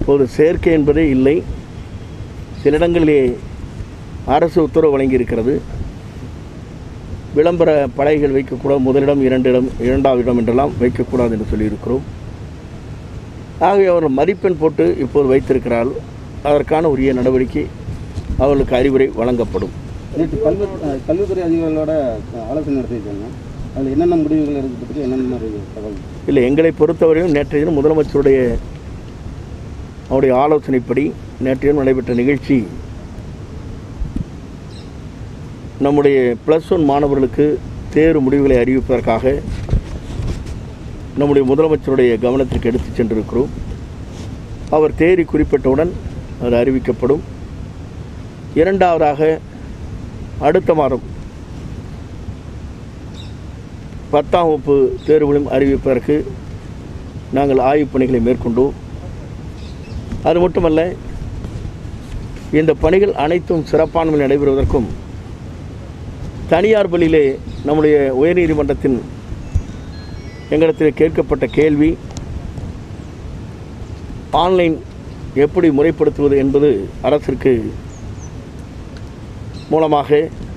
இப்போது சேர்க்கை என்பதே இல்லை சில இடங்களிலே அரசு உத்தரவு வழங்கியிருக்கிறது விளம்பர பலகைகள் வைக்கக்கூடாது முதலிடம் இரண்டிடம் இரண்டாவது இடம் என்றெல்லாம் வைக்கக்கூடாது என்று சொல்லியிருக்கிறோம் ஆகவே அவர்கள் மதிப்பெண் போட்டு இப்போது வைத்திருக்கிறார்கள் அதற்கான உரிய நடவடிக்கை அவர்களுக்கு அறிவுரை வழங்கப்படும் நேற்று கல்வி அஹ், கல்வித்துறை அதிகாரிகளோட அஹ், ஆலோசனை நடத்தியிருக்காங்க அதில் என்னென்ன முடிவுகள் இருக்குது பற்றி என்னென்ன மாதிரி தகவல் இல்லை எங்களை பொறுத்தவரையும் நேற்றைய தினம் முதலமைச்சருடைய அவருடைய ஆலோசனைப்படி நேற்றைய தினம் நடைபெற்ற நிகழ்ச்சி நம்முடைய ப்ளஸ் ஒன் மாணவர்களுக்கு தேர்வு முடிவுகளை அறிவிப்பதற்காக நம்முடைய முதலமைச்சருடைய கவனத்திற்கு எடுத்துச் சென்றிருக்கிறோம் அவர் தேதி குறிப்பிட்டவுடன் அது அறிவிக்கப்படும் இரண்டாவதாக அடுத்த மாதம் பத்தாம் வகுப்பு தேர்வுகளையும் அறிவிப்பதற்கு நாங்கள் ஆய்வுப் பணிகளை மேற்கொண்டோம் அது மட்டுமல்ல இந்த பணிகள் அனைத்தும் சிறப்பான முறையில் நடைபெறுவதற்கும் தனியார் பள்ளியிலே நம்முடைய உயர்நீதிமன்றத்தின் எங்களிடத்தில் கேட்கப்பட்ட கேள்வி ஆன்லைன் எப்படி முறைப்படுத்துவது என்பது அரசிற்கு மூலமாக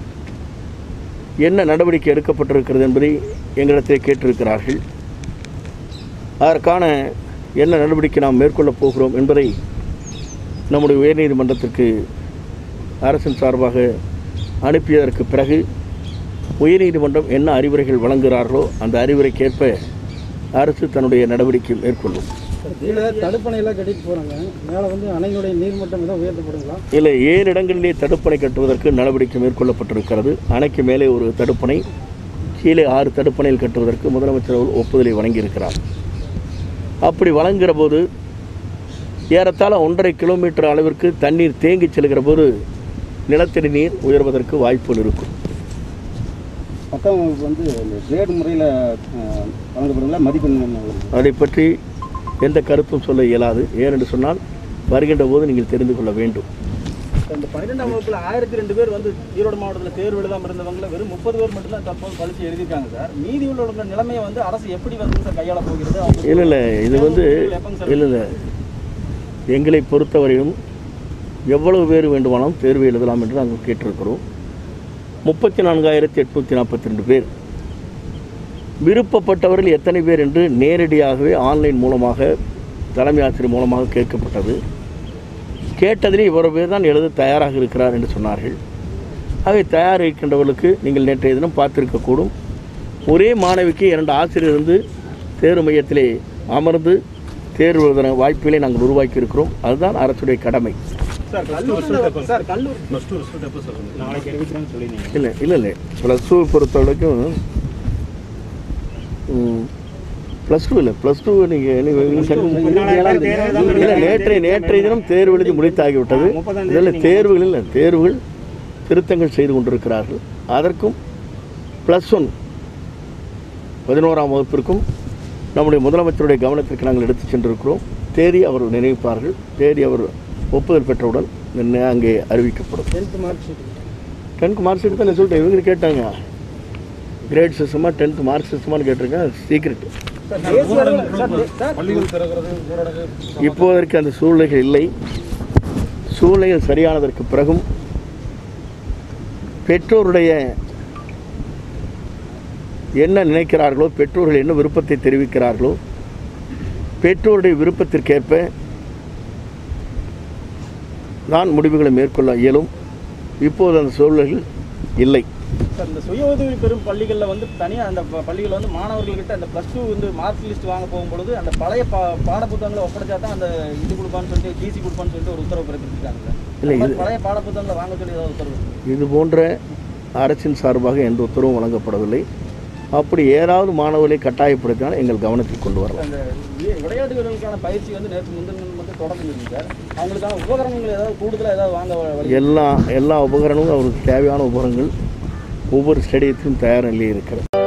என்ன நடவடிக்கை எடுக்கப்பட்டிருக்கிறது என்பதை எங்களிடத்தில் கேட்டிருக்கிறார்கள் அதற்கான என்ன நடவடிக்கை நாம் மேற்கொள்ளப் போகிறோம் என்பதை நம்முடைய உயர்நீதிமன்றத்திற்கு அரசின் சார்பாக அனுப்பியதற்கு பிறகு உயர்நீதிமன்றம் என்ன அறிவுரைகள் வழங்குகிறார்களோ அந்த அறிவுரைக்கேற்ப அரசு தன்னுடைய நடவடிக்கை மேற்கொள்ளும் கீழே தடுப்பணையெல்லாம் கட்டிட்டு போகிறாங்க மேலே வந்து அணைகளுடைய நீர்மட்டம் ஏதோ உயர்த்தப்படுங்களா இல்லை ஏழு இடங்களிலே தடுப்பணை கட்டுவதற்கு நடவடிக்கை மேற்கொள்ளப்பட்டிருக்கிறது அணைக்கு மேலே ஒரு தடுப்பணை கீழே ஆறு தடுப்பணையில் கட்டுவதற்கு முதலமைச்சர் அவர்கள் ஒப்புதலை வழங்கியிருக்கிறார் அப்படி வழங்குகிற போது ஏறத்தாழ ஒன்றரை கிலோமீட்டர் அளவிற்கு தண்ணீர் தேங்கிச் செல்கிற போது நிலத்தடி நீர் உயர்வதற்கு வாய்ப்புகள் இருக்கும் பத்தாம் வகுப்பு வந்து இந்த கிரேட் முறையில் வழங்கப்படுங்களா மதிப்பெண் என்ன வழங்குது? அதை பற்றி எந்த கருத்தும் சொல்ல இயலாது ஏனென்று சொன்னால் வருகின்ற போது நீங்கள் தெரிந்து கொள்ள வேண்டும் இந்த பன்னிரெண்டாம் வகுப்பில் ஆயிரத்தி ரெண்டு பேர் வந்து ஈரோடு மாவட்டத்தில் தேர்வு எழுதாமல் இருந்தவங்கள வெறும் முப்பது பேர் மட்டும்தான் தற்போது பழிச்சு எழுதியிருக்காங்க சார் மீதி உள்ளவங்க நிலைமையை வந்து அரசு எப்படி வந்து சார் கையாள போகிறது அவங்க இல்லை இல்லை இது வந்து எப்பங்க சார் இல்லை இல்லை எங்களை பொறுத்தவரையும் எவ்வளவு பேர் வேண்டுமானாலும் தேர்வு எழுதலாம் என்று நாங்கள் கேட்டிருக்கிறோம் முப்பத்தி நான்காயிரத்தி எட்நூற்றி நாற்பத்தி ரெண்டு பேர் விருப்பப்பட்டவர்கள் எத்தனை பேர் என்று நேரடியாகவே ஆன்லைன் மூலமாக தலைமை ஆசிரியர் மூலமாக கேட்கப்பட்டது கேட்டதிலே இவ்வளவு பேர் தான் எழுத தயாராக இருக்கிறார் என்று சொன்னார்கள் ஆகவே தயார் இருக்கின்றவர்களுக்கு நீங்கள் நேற்றைய தினம் பார்த்திருக்கக்கூடும் ஒரே மாணவிக்கு இரண்டு ஆசிரியர் இருந்து தேர்வு மையத்திலே அமர்ந்து தேர்வு எழுதுகிற வாய்ப்புகளை நாங்கள் உருவாக்கி இருக்கிறோம் அதுதான் அரசுடைய கடமை சார் கல்லூரி சார் கல்லூரி நாளைக்கு அறிவிக்கிறேன்னு சொல்லியிருந்தீங்க இல்லை இல்லை இல்லை ப்ளஸ் டூ பொறுத்த வரைக்கும் ப்ளஸ் டூ இல்லை ப்ளஸ் டூ நீங்கள் இல்லை நேற்றைய நேற்றைய தினம் தேர்வு எழுதி முடித்தாகிவிட்டது இதில் தேர்வுகள் இல்லை தேர்வுகள் திருத்தங்கள் செய்து கொண்டிருக்கிறார்கள் அதற்கும் ப்ளஸ் ஒன் பதினோராம் வகுப்பிற்கும் நம்முடைய முதலமைச்சருடைய கவனத்திற்கு நாங்கள் எடுத்துச் சென்றிருக்கிறோம் தேதி அவர் நினைவிப்பார்கள் தேதி அவர் ஒப்புதல் பெற்றவுடன் என்ன அங்கே அறிவிக்கப்படும் tenth mark sheet tenth mark sheet தான் நான் சொல்லிட்டேன் இவங்க கேட்டாங்க கிரேட் சிஸ்டமாக டென்த் மார்க் சிஸ்டமானு கேட்டிருக்கேன் சீக்ரெட் சார் தேசிய அளவில் சார் தே- சார் பள்ளிகள் திறக்கிறது ஊரடங்கு இப்போதற்கு அந்த சூழ்நிலைகள் இல்லை சூழ்நிலைகள் சரியானதற்கு பிறகும் பெற்றோருடைய என்ன நினைக்கிறார்களோ பெற்றோர்கள் என்ன விருப்பத்தை தெரிவிக்கிறார்களோ பெற்றோருடைய விருப்பத்திற்கேற்ப தான் முடிவுகளை மேற்கொள்ள இயலும் இப்போது அந்த சூழ்நிலைகள் இல்லை சார் இந்த சுய உதவி பெறும் பள்ளிகளில் வந்து தனியாக அந்த ப- பள்ளிகள் வந்து மாணவர்கள்கிட்ட அந்த ப்ளஸ் டூ வந்து மார்க் லிஸ்ட் வாங்க போகும்பொழுது அந்த பழைய பா பாட புத்தகங்களை ஒப்படைச்சா தான் அந்த இது கொடுப்பான்னு சொல்லிட்டு டிசி கொடுப்பான்னு சொல்லிட்டு ஒரு உத்தரவு பிறப்பிச்சிருக்காங்க சார் இல்லை, அந்த மாதிரி இது- பழைய பாட புத்தகங்களை வாங்க சொல்லி ஏதாவது உத்தரவு இது போன்ற அரசின் சார்பாக எந்த உத்தரவும் வழங்கப்படவில்லை அப்படி ஏதாவது மாணவர்களை கட்டாயப்படுத்தினால் எங்கள் கவனத்தில் கொண்டு வரலாம் அந்த வி- விளையாட்டு வீரர்களுக்கான பயிற்சி வந்து நேற்று முந்தின மட்டும் தொடர்ந்து சார் அவங்களுக்கான உபகரணங்கள் ஏதாவது கூடுதலாக ஏதாவது வாங்க வ- வழி எல்லா எல்லா உபகரணமும் அவருக்கு தேவையான உபகரணங்கள் ஒவ்வொரு ஸ்டேடியத்திலும் தயார் நிலையில் இருக்கிறது